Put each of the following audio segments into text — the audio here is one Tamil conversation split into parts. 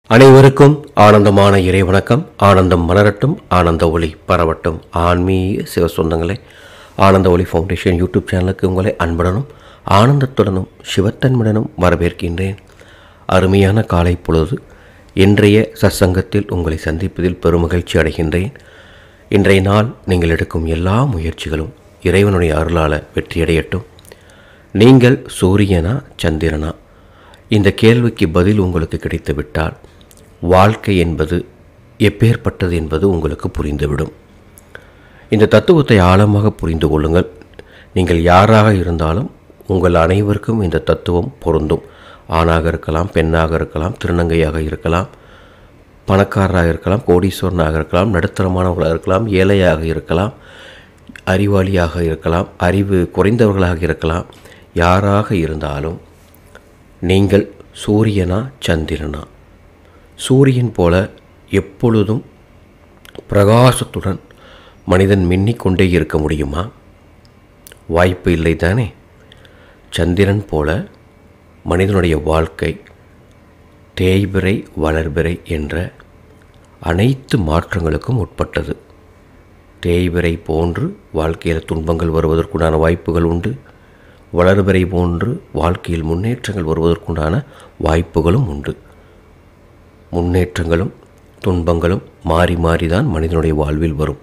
அனைவருக்கும் ஆனந்தமான இறை வணக்கம் ஆனந்தம் மலரட்டும் ஆனந்த ஒளி பரவட்டும் ஆன்மீக சிவ சொந்தங்களே ஆனந்த ஒளி ஃபவுண்டேஷன் யூடியூப் சேனலுக்கு உங்களை அன்புடனும் ஆனந்தத்துடனும் சிவத்தன்முடனும் வரவேற்கின்றேன் அருமையான காலை பொழுது இன்றைய சத்சங்கத்தில் உங்களை சந்திப்பதில் பெருமகிழ்ச்சி அடைகின்றேன் இன்றைய நாள் நீங்கள் எடுக்கும் எல்லா முயற்சிகளும் இறைவனுடைய அருளால் வெற்றியடையட்டும் நீங்கள் சூரியனா சந்திரனா இந்த கேள்விக்கு பதில் உங்களுக்கு கிடைத்துவிட்டால் வாழ்க்கை என்பது எப்பேற்பட்டது என்பது உங்களுக்கு புரிந்துவிடும் இந்த தத்துவத்தை ஆழமாக புரிந்து கொள்ளுங்கள் நீங்கள் யாராக இருந்தாலும் உங்கள் அனைவருக்கும் இந்த தத்துவம் பொருந்தும் ஆணாக இருக்கலாம் பெண்ணாக இருக்கலாம் திருநங்கையாக இருக்கலாம் பணக்காரராக இருக்கலாம் கோடீஸ்வரனாக இருக்கலாம் நடுத்தரமானவர்களாக இருக்கலாம் ஏழையாக இருக்கலாம் அறிவாளியாக இருக்கலாம் அறிவு குறைந்தவர்களாக இருக்கலாம் யாராக இருந்தாலும் நீங்கள் சூரியனா சந்திரனா சூரியன் போல எப்பொழுதும் பிரகாசத்துடன் மனிதன் மின்னிக்கொண்டே இருக்க முடியுமா வாய்ப்பு இல்லை தானே சந்திரன் போல மனிதனுடைய வாழ்க்கை தேய்பிறை வளர்பிறை என்ற அனைத்து மாற்றங்களுக்கும் உட்பட்டது தேய்பிறை போன்று வாழ்க்கையில் துன்பங்கள் வருவதற்குண்டான வாய்ப்புகள் உண்டு வளர்பிறை போன்று வாழ்க்கையில் முன்னேற்றங்கள் வருவதற்குண்டான வாய்ப்புகளும் உண்டு முன்னேற்றங்களும் துன்பங்களும் மாறி மாறி தான் மனிதனுடைய வாழ்வில் வரும்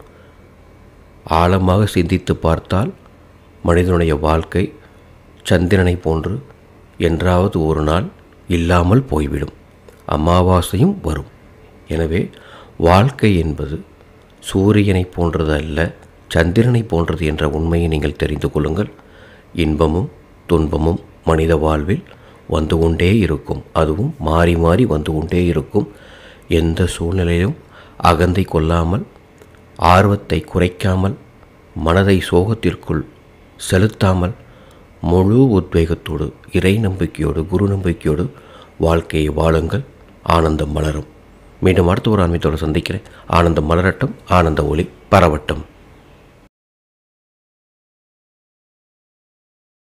ஆழமாக சிந்தித்து பார்த்தால் மனிதனுடைய வாழ்க்கை சந்திரனை போன்று என்றாவது ஒரு நாள் இல்லாமல் போய்விடும் அமாவாசையும் வரும் எனவே வாழ்க்கை என்பது சூரியனை போன்றது அல்ல சந்திரனை போன்றது என்ற உண்மையை நீங்கள் தெரிந்து கொள்ளுங்கள் இன்பமும் துன்பமும் மனித வாழ்வில் வந்து கொண்டே இருக்கும் அதுவும் மாறி மாறி வந்து கொண்டே இருக்கும் எந்த சூழ்நிலையிலும் அகந்தை கொள்ளாமல் ஆர்வத்தை குறைக்காமல் மனதை சோகத்திற்குள் செலுத்தாமல் முழு உத்வேகத்தோடு இறை நம்பிக்கையோடு குரு நம்பிக்கையோடு வாழ்க்கையை வாழுங்கள் ஆனந்தம் மலரும் மீண்டும் அடுத்த ஒரு ஆன்மீகத்தோடு சந்திக்கிறேன் ஆனந்தம் மலரட்டும் ஆனந்த ஒளி பரவட்டும்